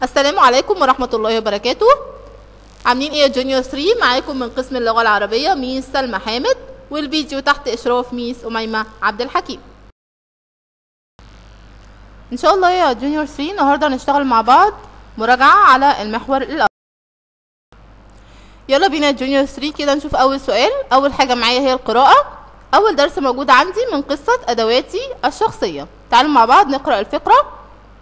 السلام عليكم ورحمة الله وبركاته عاملين ايه يا جونيور 3 معاكم من قسم اللغة العربية ميس سلمى حامد والفيديو تحت اشراف ميس أميمة عبد الحكيم ان شاء الله يا جونيور 3 النهارده هنشتغل مع بعض مراجعة على المحور الأول يلا بينا يا جونيور 3 كده نشوف أول سؤال أول حاجة معايا هي القراءة أول درس موجود عندي من قصة أدواتي الشخصية تعالوا مع بعض نقرأ الفقرة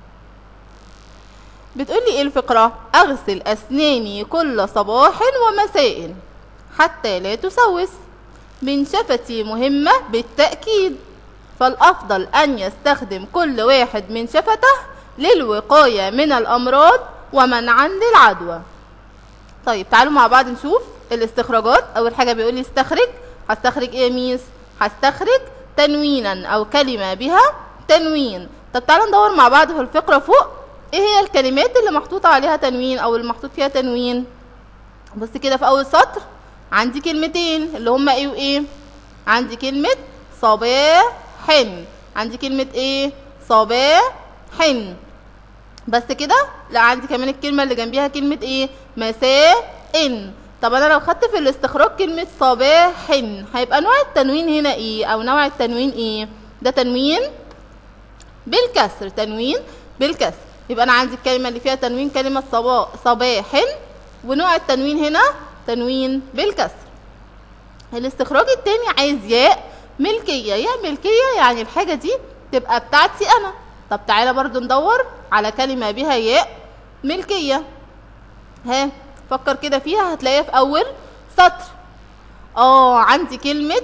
بتقولي ايه الفقرة اغسل اسناني كل صباح ومساء حتى لا تسوس منشفتي مهمة بالتأكيد فالأفضل أن يستخدم كل واحد من شفته للوقاية من الأمراض ومنعا للعدوى طيب تعالوا مع بعض نشوف الاستخراجات أول حاجة بيقولي استخرج هستخرج ايه يا ميس هستخرج تنوينا أو كلمة بها تنوين طب تعالوا ندور مع بعض في الفقرة فوق ايه هي الكلمات اللي محطوط عليها تنوين او اللي محطوط فيها تنوين بص كده في اول سطر عندي كلمتين اللي هما ايه وايه عندي كلمة صباح عندي كلمة ايه صباح بس كده لا عندي كمان الكلمة اللي جنبيها كلمة ايه مساء ان طب انا لو خدت في الاستخراج كلمة صباح هيبقى نوع التنوين هنا ايه او نوع التنوين ايه ده تنوين بالكسر تنوين بالكسر يبقى انا عندي الكلمه اللي فيها تنوين كلمه صبا صباح ونوع التنوين هنا تنوين بالكسر الاستخراج التاني عايز ياء ملكيه ياء ملكيه يعني الحاجه دي تبقى بتاعتي انا طب تعالى برضو ندور على كلمه بها ياء ملكيه ها فكر كده فيها هتلاقيها في اول سطر اه عندي كلمه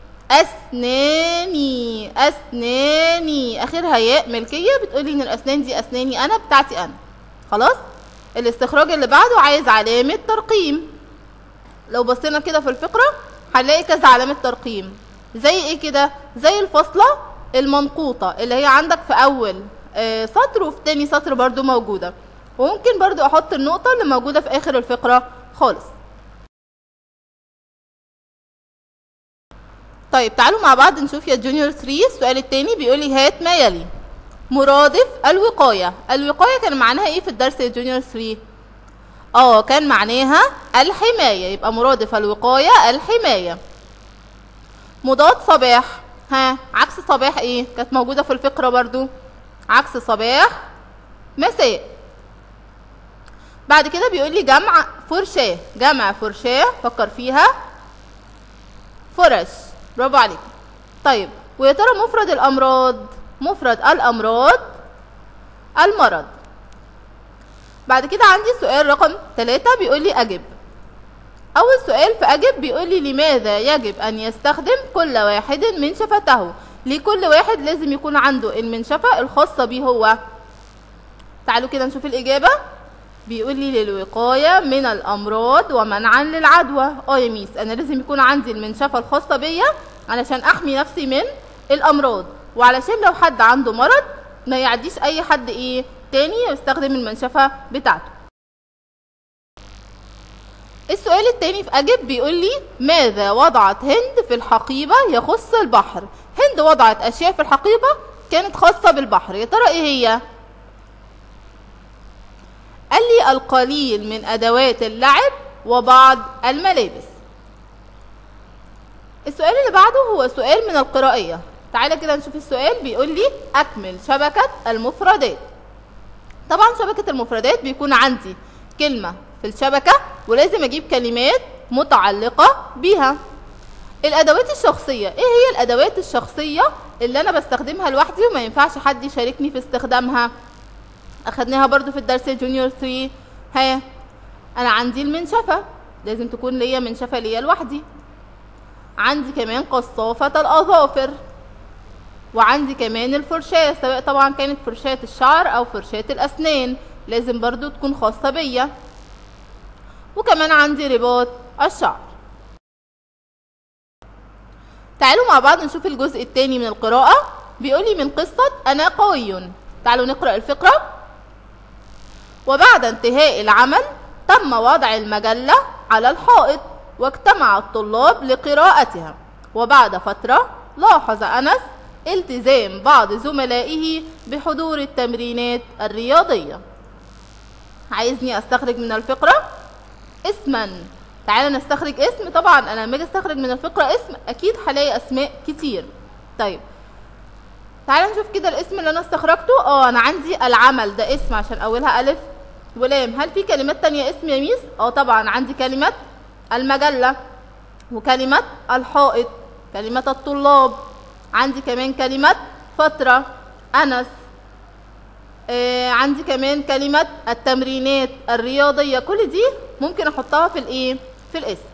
اسناني اسناني اخرها ياء ملكيه بتقولي ان الاسنان دي اسناني انا بتاعتي انا خلاص الاستخراج اللي بعده عايز علامه ترقيم لو بصينا كده في الفقره هنلاقي كذا علامه ترقيم زي ايه كده زي الفاصله المنقوطه اللي هي عندك في اول آه سطر وفي تاني سطر برضو موجوده وممكن برضو احط النقطه اللي موجوده في اخر الفقره خالص طيب تعالوا مع بعض نشوف يا جونيور 3 السؤال التاني بيقول لي هات ما يلي مرادف الوقاية الوقاية كان معناها ايه في الدرس يا جونيور 3 اه كان معناها الحماية يبقى مرادف الوقاية الحماية مضاد صباح ها عكس صباح ايه كانت موجودة في الفقرة برضو عكس صباح مساء بعد كده بيقول لي جمع فرشاة جمع فرشاة فكر فيها فرش برافو عليك طيب ويا ترى مفرد الامراض مفرد الامراض المرض بعد كده عندي سؤال رقم ثلاثة بيقول لي اجب اول سؤال في اجب بيقول لي لماذا يجب ان يستخدم كل واحد من شفته لكل واحد لازم يكون عنده المنشفة الخاصة بيه هو تعالوا كده نشوف الاجابة بيقول لي للوقاية من الأمراض ومنعا للعدوى اه يا ميس أنا لازم يكون عندي المنشفة الخاصة بيا علشان أحمي نفسي من الأمراض وعلشان لو حد عنده مرض ما يعديش أي حد إيه تاني يستخدم المنشفة بتاعته السؤال التاني في أجب بيقول لي ماذا وضعت هند في الحقيبة يخص البحر هند وضعت أشياء في الحقيبة كانت خاصة بالبحر يا ترى إيه هي قال لي القليل من أدوات اللعب وبعض الملابس السؤال اللي بعده هو سؤال من القرائية تعالى كده نشوف السؤال بيقول لي أكمل شبكة المفردات طبعا شبكة المفردات بيكون عندي كلمة في الشبكة ولازم أجيب كلمات متعلقة بيها الأدوات الشخصية إيه هي الأدوات الشخصية اللي أنا بستخدمها لوحدي وما ينفعش حد يشاركني في استخدامها اخدناها برضو في الدرس جونيور 3 ها انا عندي المنشفه لازم تكون ليا منشفه ليا لوحدي عندي كمان قصافه الاظافر وعندي كمان الفرشاه سواء طبعا كانت فرشاه الشعر او فرشاه الاسنان لازم برضو تكون خاصه بيا وكمان عندي رباط الشعر تعالوا مع بعض نشوف الجزء الثاني من القراءه بيقولي من قصه انا قوي تعالوا نقرا الفقره وبعد انتهاء العمل تم وضع المجلة على الحائط واجتمع الطلاب لقراءتها وبعد فترة لاحظ أنس التزام بعض زملائه بحضور التمرينات الرياضية عايزني استخرج من الفقرة اسما تعالى نستخرج اسم طبعا انا لما اجي استخرج من الفقرة اسم اكيد هلاقي اسماء كتير طيب تعالى نشوف كده الاسم اللي انا استخرجته اه انا عندي العمل ده اسم عشان اولها الف ولام هل في كلمات تانية اسم يا ميس اه طبعا عندي كلمة المجلة وكلمة الحائط كلمة الطلاب عندي كمان كلمة فترة أنس آه عندي كمان كلمة التمرينات الرياضية كل دي ممكن أحطها في الإيه؟ في الاسم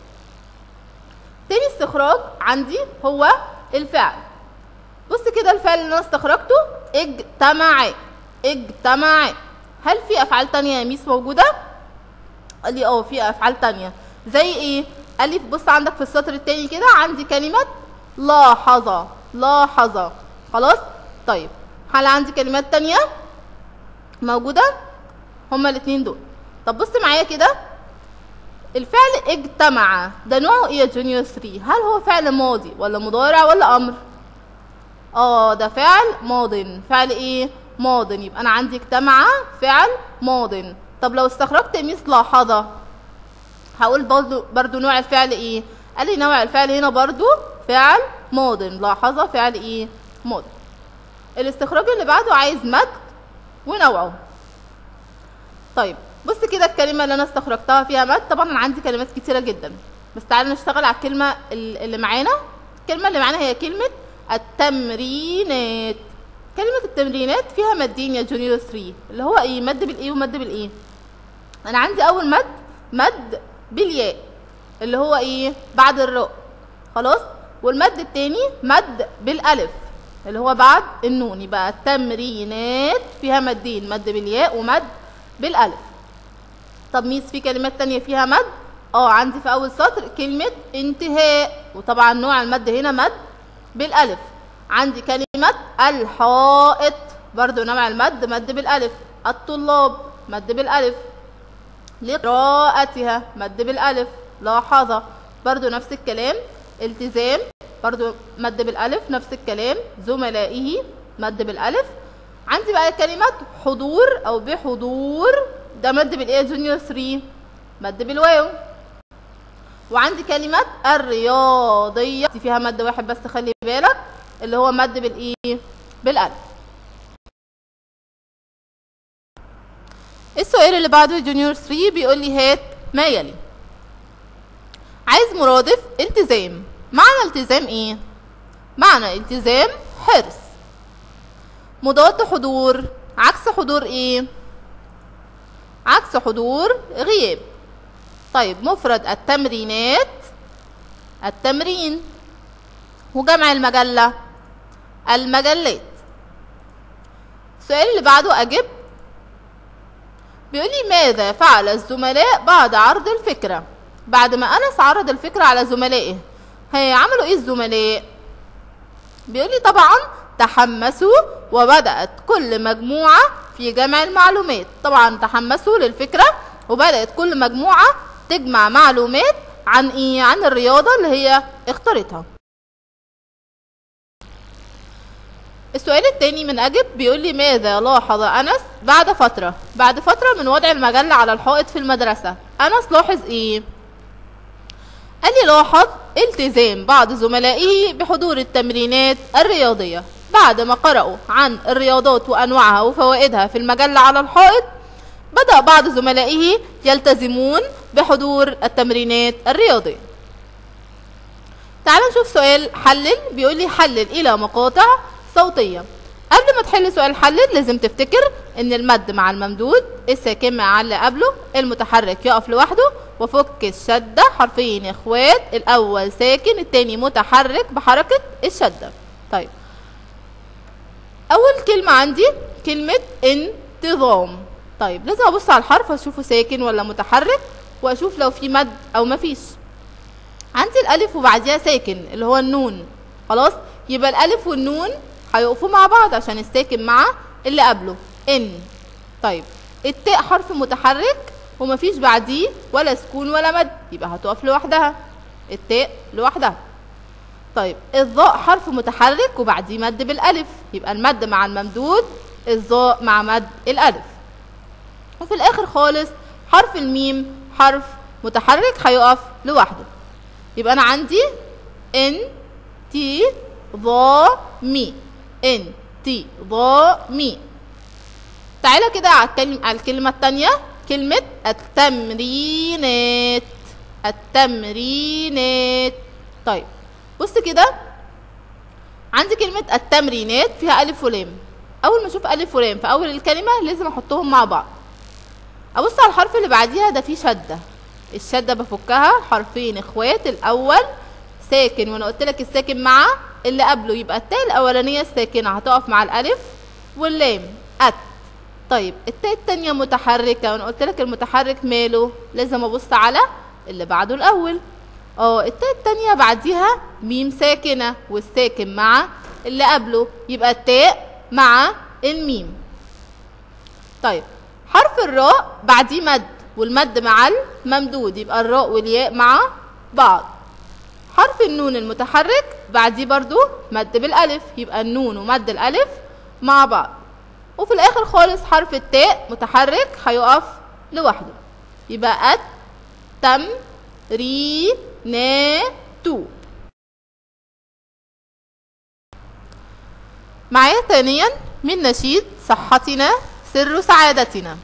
تاني استخراج عندي هو الفعل بص كده الفعل اللي أنا استخرجته اجتمع اجتمع هل في أفعال تانية يا ميس موجودة؟ قال لي اه في أفعال تانية زي إيه؟ قال لي بص عندك في السطر التاني كده عندي كلمة لاحظ لاحظ خلاص طيب هل عندي كلمات تانية موجودة هما الاتنين دول طب بص معايا كده الفعل اجتمع ده نوعه ايه يا جونيور 3 هل هو فعل ماضي ولا مضارع ولا امر اه ده فعل ماض فعل ايه ماض يبقى انا عندي اجتمع فعل ماض طب لو استخرجت ميس لاحظه هقول برضو برضو نوع الفعل ايه قال لي نوع الفعل هنا برضو فعل ماض لاحظه فعل ايه ماض الاستخراج اللي بعده عايز مد ونوعه طيب بص كده الكلمة اللي أنا استخرجتها فيها مد طبعا أنا عندي كلمات كتيرة جدا بس تعالى نشتغل على الكلمة اللي معانا الكلمة اللي معانا هي كلمة التمرينات كلمة التمرينات فيها مدين يا جونيور 3 اللي هو ايه مد بالايه ومد بالايه انا عندي اول مد مد بالياء اللي هو ايه بعد الراء خلاص والمد التاني مد بالالف اللي هو بعد النون يبقى التمرينات فيها مدين مد بالياء ومد بالالف طب ميس في كلمات تانية فيها مد اه عندي في اول سطر كلمة انتهاء وطبعا نوع المد هنا مد بالالف عندي كلمة الحائط برضو نوع المد مد بالالف الطلاب مد بالالف لقراءتها مد بالالف لاحظ برضو نفس الكلام التزام برضو مد بالالف نفس الكلام زملائه مد بالالف عندي بقى كلمة حضور او بحضور ده مد بالايه جونيور 3 مد بالواو وعندي كلمة الرياضية فيها مد واحد بس خلي بالك اللي هو مد بالايه بالالف السؤال اللي بعده جونيور 3 بيقول لي هات ما يلي عايز مرادف التزام معنى التزام ايه معنى التزام حرص مضاد حضور عكس حضور ايه عكس حضور غياب طيب مفرد التمرينات التمرين وجمع المجلة المجلات السؤال اللي بعده أجب بيقول لي ماذا فعل الزملاء بعد عرض الفكرة بعد ما أنس عرض الفكرة على زملائه هي عملوا ايه الزملاء بيقول لي طبعا تحمسوا وبدأت كل مجموعة في جمع المعلومات طبعا تحمسوا للفكرة وبدأت كل مجموعة تجمع معلومات عن ايه عن الرياضة اللي هي اختارتها السؤال التاني من أجب بيقول لي ماذا لاحظ أنس بعد فترة بعد فترة من وضع المجلة على الحائط في المدرسة أنس لاحظ إيه قال لي لاحظ التزام بعض زملائه بحضور التمرينات الرياضية بعد ما قرأوا عن الرياضات وأنواعها وفوائدها في المجلة على الحائط بدأ بعض زملائه يلتزمون بحضور التمرينات الرياضية تعال نشوف سؤال حلل بيقول لي حلل إلى مقاطع صوتية قبل ما تحل سؤال حلل لازم تفتكر ان المد مع الممدود الساكن مع اللي قبله المتحرك يقف لوحده وفك الشدة حرفين اخوات الاول ساكن التاني متحرك بحركة الشدة طيب اول كلمة عندي كلمة انتظام طيب لازم ابص على الحرف اشوفه ساكن ولا متحرك واشوف لو في مد او مفيش عندي الالف وبعديها ساكن اللي هو النون خلاص يبقى الالف والنون هيقفوا مع بعض عشان الساكن مع اللي قبله ان طيب التاء حرف متحرك ومفيش بعديه ولا سكون ولا مد يبقى هتقف لوحدها التاء لوحدها طيب الظاء حرف متحرك وبعديه مد بالالف يبقى المد مع الممدود الظاء مع مد الالف وفي الاخر خالص حرف الميم حرف متحرك هيقف لوحده يبقى انا عندي ان تي ضا مي ان تي ضا مي تعالى كده على الكلمة, على الكلمة التانية كلمة التمرينات التمرينات طيب بص كده عندي كلمة التمرينات فيها ألف ولام أول ما أشوف ألف ولام في أول الكلمة لازم أحطهم مع بعض أبص على الحرف اللي بعديها ده فيه شدة الشدة بفكها حرفين اخوات الأول ساكن وأنا قلت لك الساكن مع اللي قبله يبقى التاء الأولانية الساكنة هتقف مع الألف واللام أت طيب التاء التانية متحركة وأنا قلت لك المتحرك ماله لازم أبص على اللي بعده الأول اه التاء التانية بعديها ميم ساكنة والساكن مع اللي قبله يبقى التاء مع الميم طيب حرف الراء بعديه مد والمد مع الممدود يبقى الراء والياء مع بعض حرف النون المتحرك بعديه برضو مد بالالف يبقى النون ومد الالف مع بعض وفي الاخر خالص حرف التاء متحرك هيقف لوحده يبقى ات تم ري نا تو معايا ثانيا من نشيد صحتنا سر سعادتنا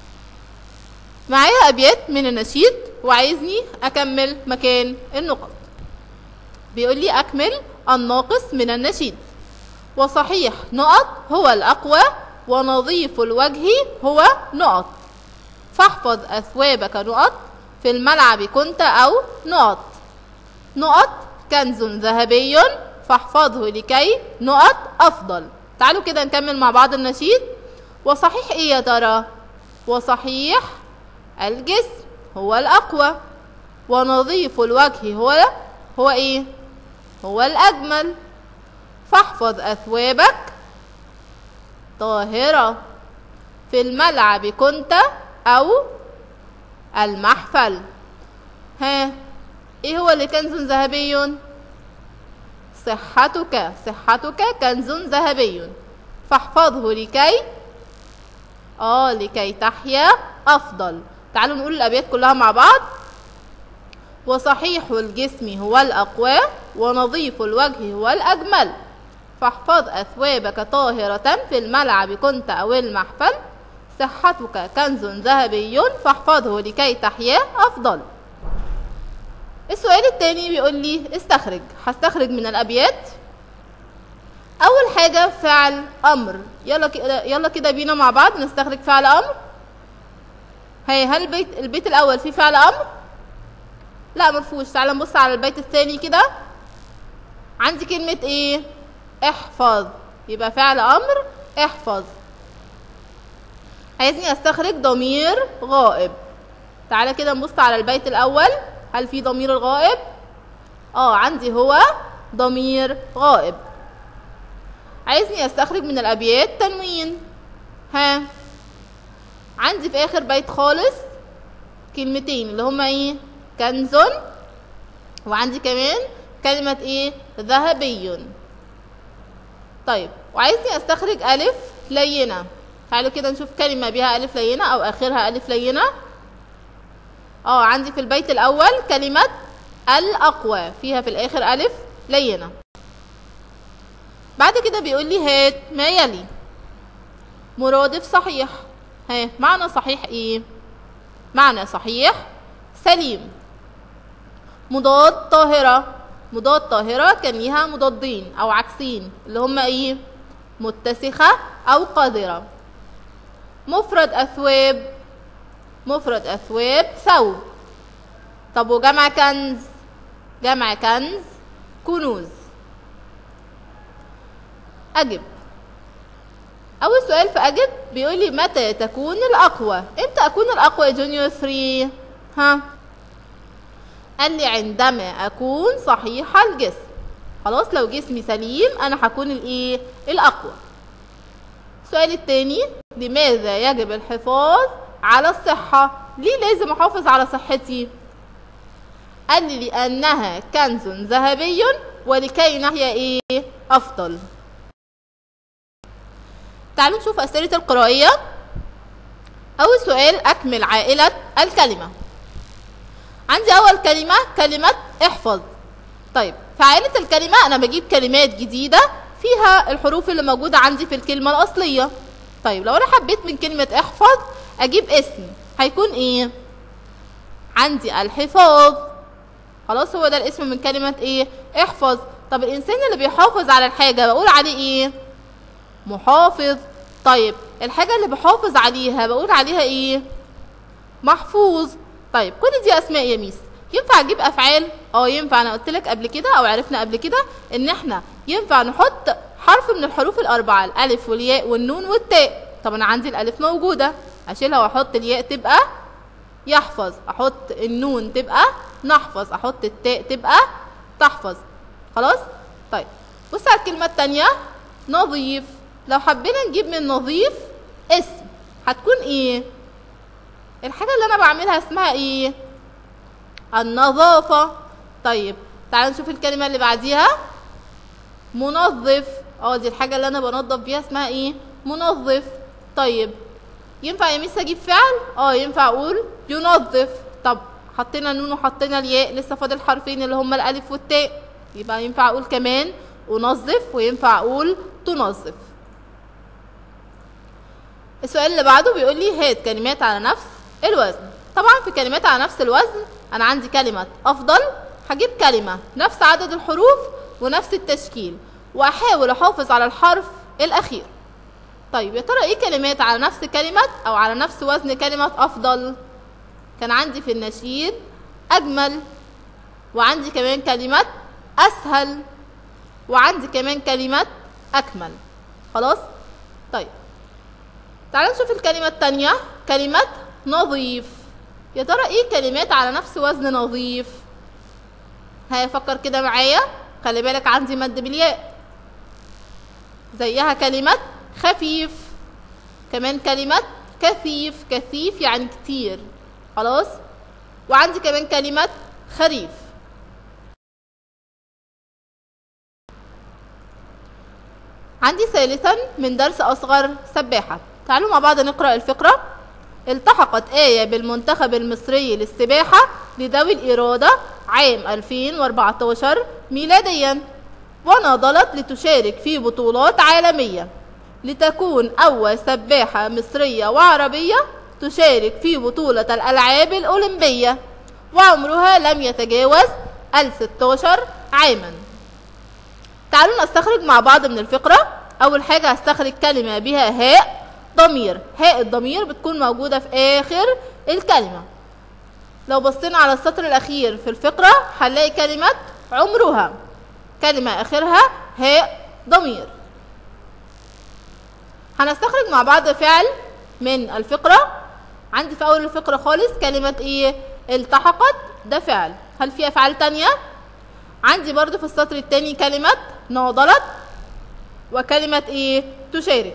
معايا أبيات من النشيد وعايزني أكمل مكان النقط بيقول لي أكمل الناقص من النشيد وصحيح نقط هو الأقوى ونظيف الوجه هو نقط فاحفظ أثوابك نقط في الملعب كنت أو نقط نقط كنز ذهبي فاحفظه لكي نقط أفضل تعالوا كده نكمل مع بعض النشيد وصحيح إيه يا ترى وصحيح الجسم هو الأقوى ونظيف الوجه هو هو إيه هو الأجمل فاحفظ أثوابك طاهرة في الملعب كنت أو المحفل ها ايه هو اللي كنز ذهبي صحتك صحتك كنز ذهبي فاحفظه لكي اه لكي تحيا افضل تعالوا نقول الابيات كلها مع بعض وصحيح الجسم هو الاقوى ونظيف الوجه هو الاجمل فاحفظ اثوابك طاهره في الملعب كنت او المحفل صحتك كنز ذهبي فاحفظه لكي تحيا أفضل السؤال التاني بيقول لي استخرج هستخرج من الأبيات أول حاجة فعل أمر يلا كده يلا كده بينا مع بعض نستخرج فعل أمر هي هل البيت البيت الأول فيه فعل أمر؟ لا مفهوش تعال نبص على البيت الثاني كده عندي كلمة ايه؟ احفظ يبقى فعل أمر احفظ عايزني استخرج ضمير غائب تعالى كده نبص على البيت الاول هل في ضمير الغائب اه عندي هو ضمير غائب عايزني استخرج من الابيات تنوين ها عندي في اخر بيت خالص كلمتين اللي هما ايه كنز وعندي كمان كلمة ايه ذهبي طيب وعايزني استخرج الف لينه تعالوا كده نشوف كلمة بها ألف لينة أو آخرها ألف لينة اه عندي في البيت الأول كلمة الأقوى فيها في الآخر ألف لينة بعد كده بيقول لي هات ما يلي مرادف صحيح ها معنى صحيح ايه معنى صحيح سليم مضاد طاهرة مضاد طاهرة كان ليها مضادين أو عكسين اللي هما ايه متسخة أو قادرة مفرد أثواب مفرد أثواب ثوب طب وجمع كنز جمع كنز كنوز أجب أول سؤال في أجب بيقول لي متى تكون الأقوى إمتى أكون الأقوى يا جونيور 3 ها قال لي عندما أكون صحيح الجسم خلاص لو جسمي سليم أنا هكون الإيه الأقوى السؤال التاني لماذا يجب الحفاظ على الصحة ليه لازم أحافظ على صحتي قال لي لأنها كنز ذهبي ولكي نحيا إيه أفضل تعالوا نشوف أسئلة القرائية أول سؤال أكمل عائلة الكلمة عندي أول كلمة كلمة احفظ طيب في عائلة الكلمة أنا بجيب كلمات جديدة فيها الحروف اللي موجودة عندي في الكلمة الأصلية طيب لو أنا حبيت من كلمة احفظ أجيب اسم هيكون إيه؟ عندي الحفاظ خلاص هو ده الاسم من كلمة إيه؟ احفظ طب الإنسان اللي بيحافظ على الحاجة بقول عليه إيه؟ محافظ طيب الحاجة اللي بحافظ عليها بقول عليها إيه؟ محفوظ طيب كل دي أسماء يا ميس ينفع اجيب افعال اه ينفع انا قلت لك قبل كده او عرفنا قبل كده ان احنا ينفع نحط حرف من الحروف الاربعه الالف والياء والنون والتاء طب انا عندي الالف موجوده اشيلها واحط الياء تبقى يحفظ احط النون تبقى نحفظ احط التاء تبقى تحفظ خلاص طيب بص على الكلمه الثانيه نظيف لو حبينا نجيب من نظيف اسم هتكون ايه الحاجه اللي انا بعملها اسمها ايه النظافة طيب تعالوا نشوف الكلمة اللي بعديها منظف اه دي الحاجة اللي انا بنظف بيها اسمها ايه منظف طيب ينفع يا ميس اجيب فعل اه ينفع اقول ينظف طب حطينا النون وحطينا الياء لسه فاضل حرفين اللي هما الالف والتاء يبقى ينفع اقول كمان انظف وينفع اقول تنظف السؤال اللي بعده بيقول لي هات كلمات على نفس الوزن طبعا في كلمات على نفس الوزن انا عندي كلمة افضل هجيب كلمة نفس عدد الحروف ونفس التشكيل واحاول احافظ على الحرف الاخير طيب يا ترى ايه كلمات على نفس كلمة او على نفس وزن كلمة افضل كان عندي في النشيد اجمل وعندي كمان كلمة اسهل وعندي كمان كلمة اكمل خلاص طيب تعالوا نشوف الكلمة التانية كلمة نظيف يا ترى ايه كلمات على نفس وزن نظيف هيفكر كده معايا خلي بالك عندي مد بالياء زيها كلمة خفيف كمان كلمة كثيف كثيف يعني كتير خلاص وعندي كمان كلمة خريف عندي ثالثا من درس أصغر سباحة تعالوا مع بعض نقرأ الفقرة التحقت آية بالمنتخب المصري للسباحة لذوي الإرادة عام 2014 ميلاديا وناضلت لتشارك في بطولات عالمية لتكون أول سباحة مصرية وعربية تشارك في بطولة الألعاب الأولمبية وعمرها لم يتجاوز ال 16 عاما تعالوا نستخرج مع بعض من الفقرة أول حاجة هستخرج كلمة بها هاء ضمير هاء الضمير بتكون موجودة في آخر الكلمة لو بصينا على السطر الأخير في الفقرة هنلاقي كلمة عمرها كلمة آخرها هاء ضمير هنستخرج مع بعض فعل من الفقرة عندي في أول الفقرة خالص كلمة إيه التحقت ده فعل هل في أفعال تانية عندي برضو في السطر التاني كلمة ناضلت وكلمة إيه تشارك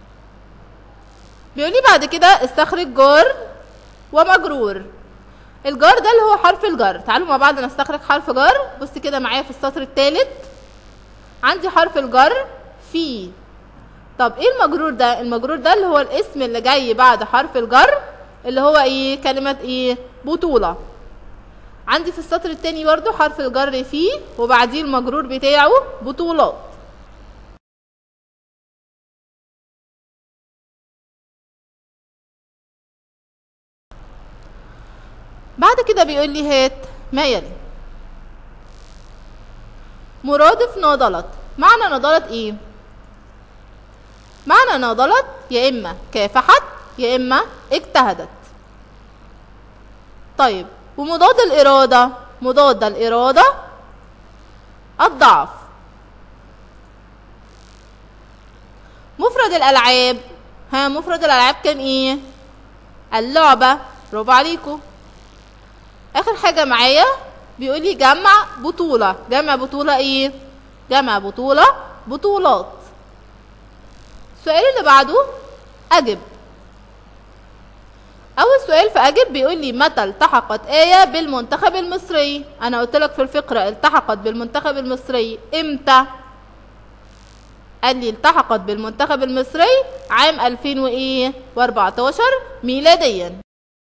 بيقول لي بعد كده استخرج جار ومجرور الجار ده اللي هو حرف الجر تعالوا مع بعض نستخرج حرف جر بص كده معايا في السطر الثالث عندي حرف الجر في طب ايه المجرور ده المجرور ده اللي هو الاسم اللي جاي بعد حرف الجر اللي هو ايه كلمة ايه بطولة عندي في السطر التاني برضو حرف الجر فيه وبعديه المجرور بتاعه بطولات بعد كده بيقول لي هات ما يلي مرادف ناضلت معنى ناضلت ايه معنى ناضلت يا اما كافحت يا اما اجتهدت طيب ومضاد الاراده مضاد الاراده الضعف مفرد الالعاب ها مفرد الالعاب كان ايه اللعبه برافو عليكم اخر حاجه معايا بيقول لي جمع بطوله جمع بطوله ايه جمع بطوله بطولات السؤال اللي بعده اجب اول سؤال في اجب بيقول لي متى التحقت ايه بالمنتخب المصري انا قلت لك في الفقره التحقت بالمنتخب المصري امتى قال لي التحقت بالمنتخب المصري عام 2014 ميلاديا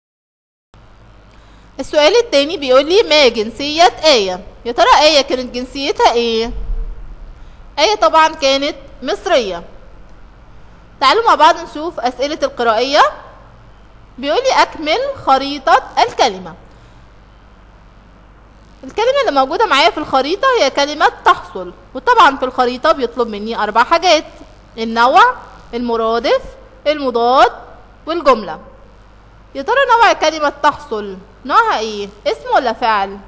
السؤال التاني بيقول لي ما جنسية آية يا ترى آية كانت جنسيتها ايه آية طبعا كانت مصرية تعالوا مع بعض نشوف أسئلة القرائية بيقول لي أكمل خريطة الكلمة الكلمة اللي موجودة معايا في الخريطة هي كلمة تحصل وطبعا في الخريطة بيطلب مني أربع حاجات النوع المرادف المضاد والجملة يا ترى نوع كلمة تحصل نوعها ايه اسم ولا فعل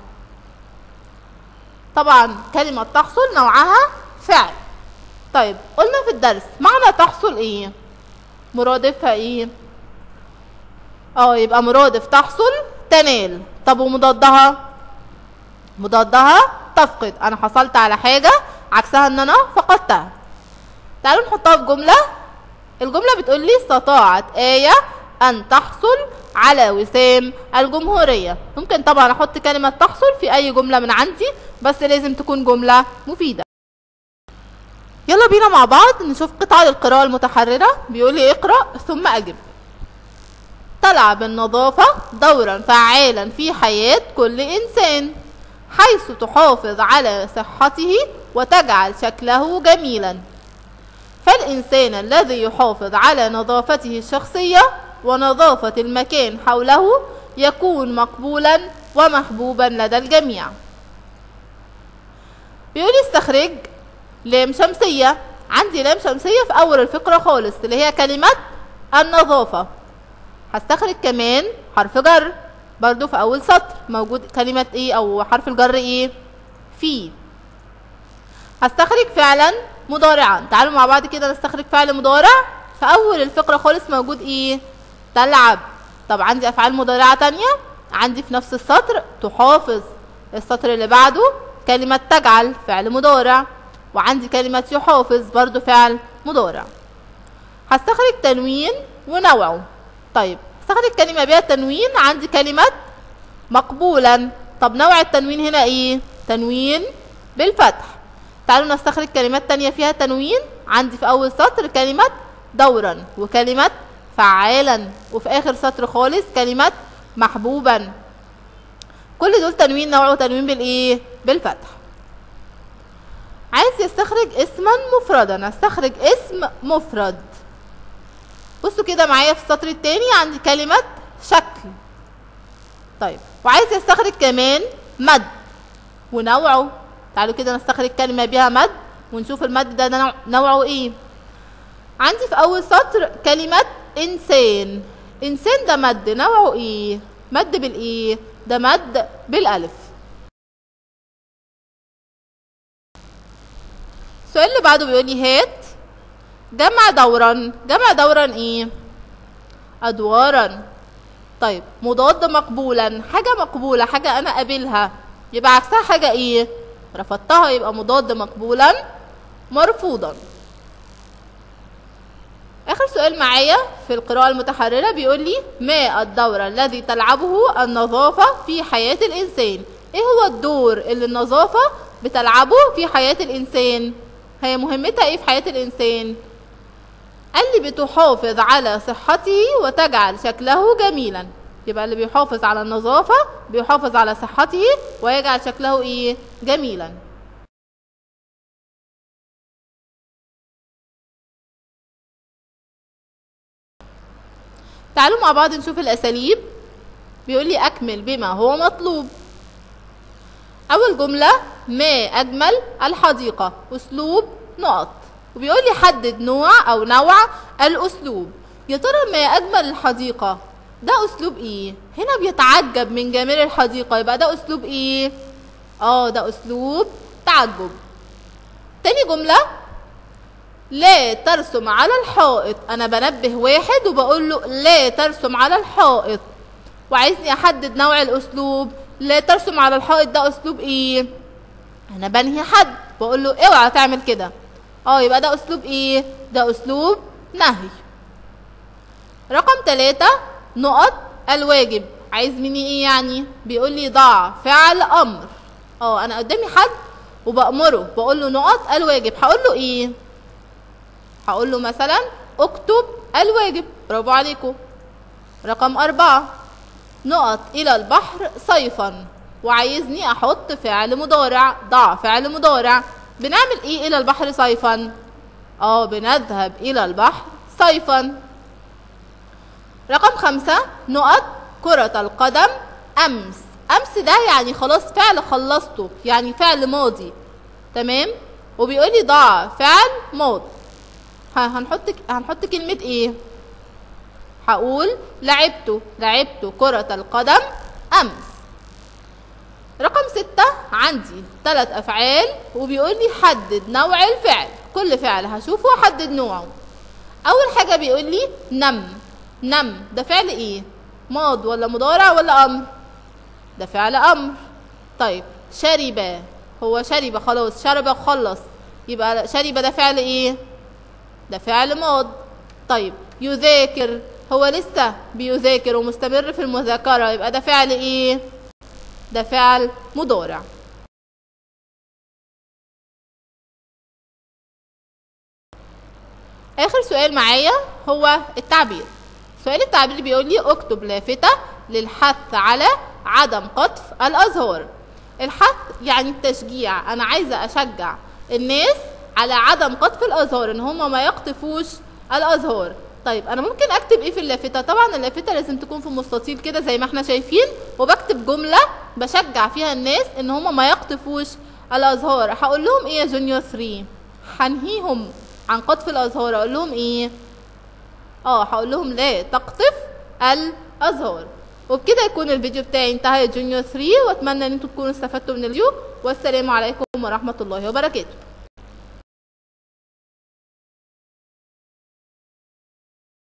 طبعا كلمة تحصل نوعها فعل طيب قلنا في الدرس معنى تحصل ايه مرادفها ايه اه يبقى مرادف تحصل تنال طب ومضادها مضادها تفقد انا حصلت على حاجة عكسها ان انا فقدتها تعالوا نحطها في جملة الجملة بتقول لي استطاعت آية أن تحصل على وسام الجمهورية ممكن طبعا أحط كلمة تحصل في أي جملة من عندي بس لازم تكون جملة مفيدة يلا بينا مع بعض نشوف قطعة القراءة المتحررة بيقول لي اقرأ ثم أجب تلعب النظافة دورا فعالا في حياة كل إنسان حيث تحافظ على صحته وتجعل شكله جميلا فالإنسان الذي يحافظ على نظافته الشخصية ونظافة المكان حوله يكون مقبولا ومحبوبا لدى الجميع بيقول استخرج لام شمسية عندي لام شمسية في أول الفقرة خالص اللي هي كلمة النظافة هستخرج كمان حرف جر برضو في أول سطر موجود كلمة إيه أو حرف الجر إيه في هستخرج فعلا مضارعا تعالوا مع بعض كده نستخرج فعل مضارع في أول الفقرة خالص موجود إيه تلعب طب عندي أفعال مضارعة تانية عندي في نفس السطر تحافظ السطر اللي بعده كلمة تجعل فعل مضارع وعندي كلمة يحافظ برضو فعل مضارع هستخرج تنوين ونوعه طيب هستخرج كلمة بيها تنوين عندي كلمة مقبولا طب نوع التنوين هنا ايه تنوين بالفتح تعالوا نستخرج كلمات تانية فيها تنوين عندي في أول سطر كلمة دورا وكلمة فعالا وفي آخر سطر خالص كلمة محبوبا كل دول تنوين نوعه تنوين بالإيه؟ بالفتح عايز يستخرج اسما مفردا استخرج اسم مفرد بصوا كده معايا في السطر التاني عندي كلمة شكل طيب وعايز يستخرج كمان مد ونوعه تعالوا كده نستخرج كلمة بيها مد ونشوف المد ده, ده نوعه ايه عندي في اول سطر كلمة انسان انسان ده مد نوعه ايه مد بالايه ده مد بالالف السؤال اللي بعده بيقول لي هات جمع دورا جمع دورا ايه ادوارا طيب مضاد مقبولا حاجة مقبولة حاجة انا قابلها يبقى عكسها حاجة ايه رفضتها يبقى مضاد مقبولا مرفوضا اخر سؤال معايا في القراءة المتحررة بيقول لي ما الدور الذي تلعبه النظافة في حياة الانسان ايه هو الدور اللي النظافة بتلعبه في حياة الانسان هي مهمتها ايه في حياة الانسان قال لي بتحافظ على صحته وتجعل شكله جميلا يبقى اللي بيحافظ على النظافة بيحافظ على صحته ويجعل شكله ايه جميلا تعالوا مع بعض نشوف الأساليب بيقول لي أكمل بما هو مطلوب أول جملة ما أجمل الحديقة أسلوب نقط وبيقول لي حدد نوع أو نوع الأسلوب يا ترى ما أجمل الحديقة ده أسلوب إيه؟ هنا بيتعجب من جمال الحديقة يبقى ده أسلوب إيه؟ آه ده أسلوب تعجب تاني جملة لا ترسم على الحائط أنا بنبه واحد وبقول له لا ترسم على الحائط وعايزني أحدد نوع الأسلوب لا ترسم على الحائط ده أسلوب إيه؟ أنا بنهي حد بقول له اوعى تعمل كده اه يبقى ده أسلوب إيه؟ ده أسلوب نهي رقم ثلاثة نقط الواجب عايز مني ايه يعني بيقول لي ضع فعل امر اه انا قدامي حد وبامره بقول له نقط الواجب هقول له ايه هقول له مثلا اكتب الواجب برافو عليكم رقم أربعة نقط إلى البحر صيفا وعايزني أحط فعل مضارع ضع فعل مضارع بنعمل إيه إلى البحر صيفا اه بنذهب إلى البحر صيفا رقم خمسة نقط كرة القدم أمس أمس ده يعني خلاص فعل خلصته يعني فعل ماضي تمام وبيقول لي ضع فعل ماضي ها هنحط هنحط كلمة ايه هقول لعبت لعبت كرة القدم أمس رقم ستة عندي ثلاث أفعال وبيقول لي حدد نوع الفعل كل فعل هشوفه وأحدد نوعه أول حاجة بيقول لي نم نم ده فعل إيه؟ ماض ولا مضارع ولا أمر؟ ده فعل أمر طيب شرب هو شرب خلاص شرب وخلص يبقى شرب ده فعل إيه؟ ده فعل ماض طيب يذاكر هو لسه بيذاكر ومستمر في المذاكرة يبقى ده فعل إيه؟ ده فعل مضارع آخر سؤال معايا هو التعبير سؤال التعبير بيقول لي اكتب لافتة للحث على عدم قطف الأزهار الحث يعني التشجيع أنا عايزة أشجع الناس على عدم قطف الأزهار إن هما ما يقطفوش الأزهار طيب أنا ممكن أكتب إيه في اللافتة طبعا اللافتة لازم تكون في مستطيل كده زي ما احنا شايفين وبكتب جملة بشجع فيها الناس إن هما ما يقطفوش الأزهار هقول لهم إيه يا جونيور 3 هنهيهم عن قطف الأزهار أقول لهم إيه اه هقول لهم لا تقطف الازهار وبكده يكون الفيديو بتاعي انتهى يا جونيور 3 واتمنى ان انتم تكونوا استفدتوا من الفيديو والسلام عليكم ورحمه الله وبركاته